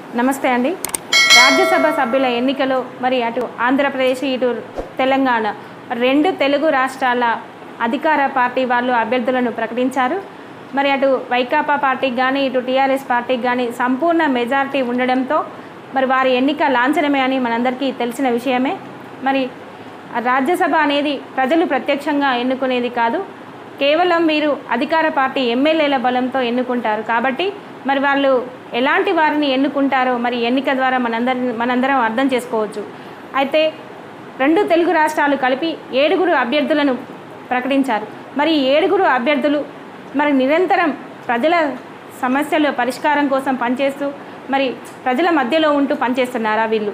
నమస్తే అండి రాజ్యసభ సభ్యుల ఎన్నికలో మరి అటు ఆంధ్రప్రదేశ్ ఇటు తెలంగాణ రెండు తెలుగు రాష్ట్రాల అధికార పార్టీ వాళ్ళు అభ్యర్థులను ప్రకటించారు మరి అటు వైకాపా పార్టీకి కానీ ఇటు టీఆర్ఎస్ పార్టీకి కానీ సంపూర్ణ మెజారిటీ ఉండడంతో మరి వారి ఎన్నిక లాంఛనమే అని మనందరికీ తెలిసిన విషయమే మరి రాజ్యసభ అనేది ప్రజలు ప్రత్యక్షంగా ఎన్నుకునేది కాదు కేవలం మీరు అధికార పార్టీ ఎమ్మెల్యేల బలంతో ఎన్నుకుంటారు కాబట్టి మరి వాళ్ళు ఎలాంటి వారిని ఎన్నుకుంటారో మరి ఎన్నిక ద్వారా మనందరి మనందరం అర్థం చేసుకోవచ్చు అయితే రెండు తెలుగు రాష్ట్రాలు కలిపి ఏడుగురు అభ్యర్థులను ప్రకటించారు మరి ఈ ఏడుగురు అభ్యర్థులు మరి నిరంతరం ప్రజల సమస్యల పరిష్కారం కోసం పనిచేస్తూ మరి ప్రజల మధ్యలో ఉంటూ పనిచేస్తున్నారా వీళ్ళు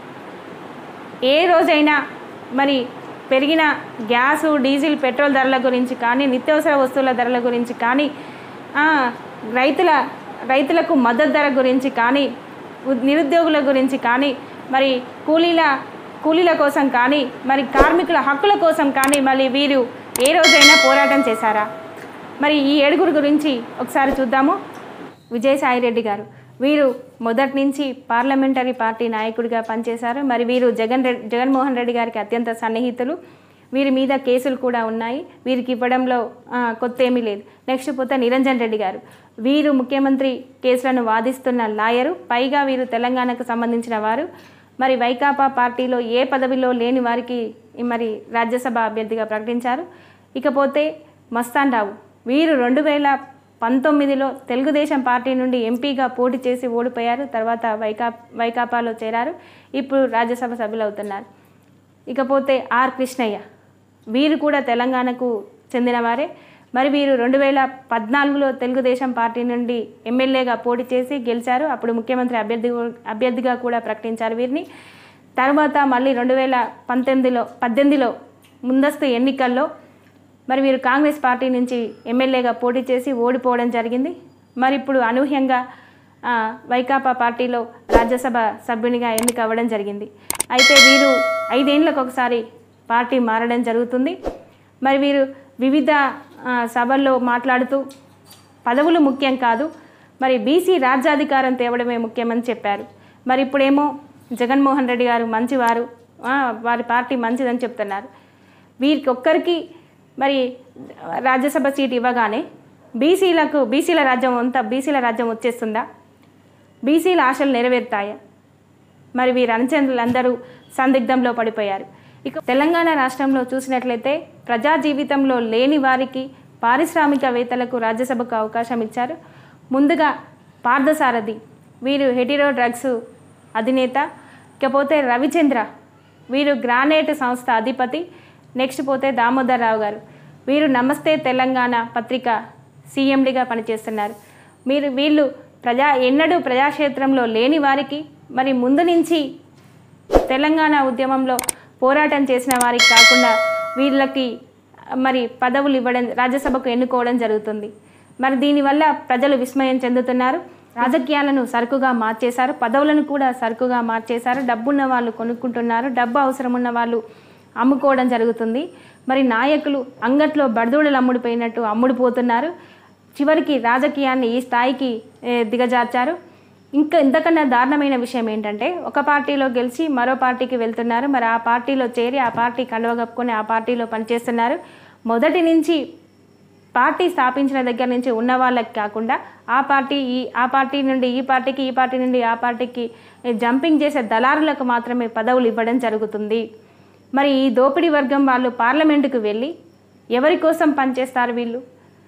ఏ రోజైనా మరి పెరిగిన గ్యాసు డీజిల్ పెట్రోల్ ధరల గురించి కానీ నిత్యావసర వస్తువుల ధరల గురించి కానీ ఆ, రైతుల రైతులకు మద్దతు ధర గురించి కానీ ఉ- నిరుద్యోగుల గురించి కానీ మరి కూలీల కూలీల కోసం కానీ మరి కార్మికుల హక్కుల కోసం కానీ మళ్ళీ వీరు ఏ రోజైనా పోరాటం చేశారా మరి ఈ ఏడుగురు గురించి ఒకసారి చూద్దాము విజయసాయిరెడ్డి గారు వీరు మొదటి నుంచి పార్లమెంటరీ పార్టీ నాయకుడిగా పనిచేశారు మరి వీరు జగన్ రెడ్డి జగన్మోహన్ రెడ్డి గారికి అత్యంత సన్నిహితులు వీరి మీద కేసులు కూడా ఉన్నాయి వీరికి ఇవ్వడంలో ఆ, కొత్త ఏమీ లేదు నెక్స్ట్ పోతే నిరంజన్ రెడ్డి గారు వీరు ముఖ్యమంత్రి కేసులను వాదిస్తున్న లాయరు పైగా వీరు తెలంగాణకు సంబంధించిన వారు మరి వైకాపా పార్టీలో ఏ పదవిలో లేని వారికి మరి రాజ్యసభ అభ్యర్థిగా ప్రకటించారు ఇకపోతే మస్తాన్ రావు వీరు రెండు వేల పంతొమ్మిదిలో తెలుగుదేశం పార్టీ నుండి ఎంపీగా పోటీ చేసి ఓడిపోయారు తర్వాత వైకా వైకాపాలో చేరారు ఇప్పుడు రాజ్యసభ సభ్యులు అవుతున్నారు ఇకపోతే ఆర్ కృష్ణయ్య వీరు కూడా తెలంగాణకు చెందినవారే మరి వీరు రెండు వేల పద్నాలుగులో తెలుగుదేశం పార్టీ నుండి ఎమ్మెల్యేగా పోటీ చేసి గెలిచారు అప్పుడు ముఖ్యమంత్రి అభ్యర్థి అభ్యర్థిగా కూడా ప్రకటించారు వీరిని తర్వాత మళ్ళీ రెండు వేల పంతొమ్మిదిలో పద్దెనిమిదిలో ముందస్తు ఎన్నికల్లో మరి వీరు కాంగ్రెస్ పార్టీ నుంచి ఎమ్మెల్యేగా పోటీ చేసి ఓడిపోవడం జరిగింది మరి ఇప్పుడు అనూహ్యంగా ఆ, వైకాపా పార్టీలో రాజ్యసభ సభ్యునిగా ఎన్నిక అవ్వడం జరిగింది అయితే వీరు ఐదేళ్లకు ఒకసారి పార్టీ మారడం జరుగుతుంది మరి వీరు వివిధ ఆ, సభల్లో మాట్లాడుతూ పదవులు ముఖ్యం కాదు మరి బీసీ రాజ్యాధికారం తేవడమే ముఖ్యమని చెప్పారు మరి ఇప్పుడేమో జగన్మోహన్ రెడ్డి గారు మంచివారు ఆ, వారి పార్టీ మంచిదని చెప్తున్నారు వీరికి ఒక్కరికి మరి రాజ్యసభ సీట్ ఇవ్వగానే బీసీలకు బీసీల రాజ్యం అంతా బీసీల రాజ్యం వచ్చేస్తుందా బీసీల ఆశలు నెరవేరుతాయా మరి వీరి అనుచరులందరూ సందిగ్ధంలో పడిపోయారు ఇక తెలంగాణ రాష్ట్రంలో చూసినట్లయితే ప్రజా జీవితంలో లేని వారికి పారిశ్రామికవేత్తలకు రాజ్యసభకు అవకాశం ఇచ్చారు ముందుగా పార్థసారథి వీరు హెటిరో డ్రగ్స్ అధినేత ఇకపోతే రవిచంద్ర వీరు గ్రానైట్ సంస్థ అధిపతి నెక్స్ట్ పోతే దామోదర్ రావు గారు వీరు నమస్తే తెలంగాణ పత్రిక సీఎండిగా పనిచేస్తున్నారు మీరు వీళ్ళు ప్రజా ఎన్నడూ ప్రజాక్షేత్రంలో లేని వారికి మరి ముందు నుంచి తెలంగాణ ఉద్యమంలో పోరాటం చేసిన వారికి కాకుండా వీళ్ళకి మరి పదవులు ఇవ్వడం రాజ్యసభకు ఎన్నుకోవడం జరుగుతుంది మరి దీనివల్ల ప్రజలు విస్మయం చెందుతున్నారు రాజకీయాలను సరుకుగా మార్చేశారు పదవులను కూడా సరుకుగా మార్చేశారు డబ్బున్న వాళ్ళు కొనుక్కుంటున్నారు డబ్బు అవసరం ఉన్న వాళ్ళు అమ్ముకోవడం జరుగుతుంది మరి నాయకులు అంగట్లో బడదూడలు అమ్ముడిపోయినట్టు అమ్ముడుపోతున్నారు చివరికి రాజకీయాన్ని ఈ స్థాయికి ఏ, దిగజార్చారు ఇంకా ఇంతకన్నా దారుణమైన విషయం ఏంటంటే ఒక పార్టీలో గెలిచి మరో పార్టీకి వెళ్తున్నారు మరి ఆ పార్టీలో చేరి ఆ పార్టీ కండువ కప్పుకొని ఆ పార్టీలో పనిచేస్తున్నారు మొదటి నుంచి పార్టీ స్థాపించిన దగ్గర నుంచి ఉన్న వాళ్ళకి కాకుండా ఆ పార్టీ ఈ ఆ పార్టీ నుండి ఈ పార్టీకి ఈ పార్టీ నుండి ఆ పార్టీకి జంపింగ్ చేసే దళారులకు మాత్రమే పదవులు ఇవ్వడం జరుగుతుంది మరి ఈ దోపిడీ వర్గం వాళ్ళు పార్లమెంటుకు వెళ్ళి ఎవరి కోసం పనిచేస్తారు వీళ్ళు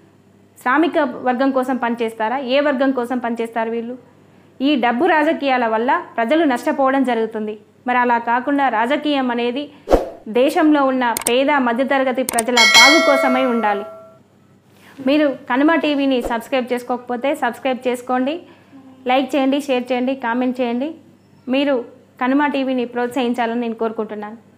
శ్రామిక వర్గం కోసం పనిచేస్తారా ఏ వర్గం కోసం పనిచేస్తారు వీళ్ళు ఈ డబ్బు రాజకీయాల వల్ల ప్రజలు నష్టపోవడం జరుగుతుంది మరి అలా కాకుండా రాజకీయం అనేది దేశంలో ఉన్న పేద మధ్యతరగతి ప్రజల బాగు కోసమై ఉండాలి మీరు కనుమ టీవీని సబ్స్క్రైబ్ చేసుకోకపోతే సబ్స్క్రైబ్ చేసుకోండి లైక్ చేయండి షేర్ చేయండి కామెంట్ చేయండి మీరు కనుమ టీవీని ప్రోత్సహించాలని నేను కోరుకుంటున్నాను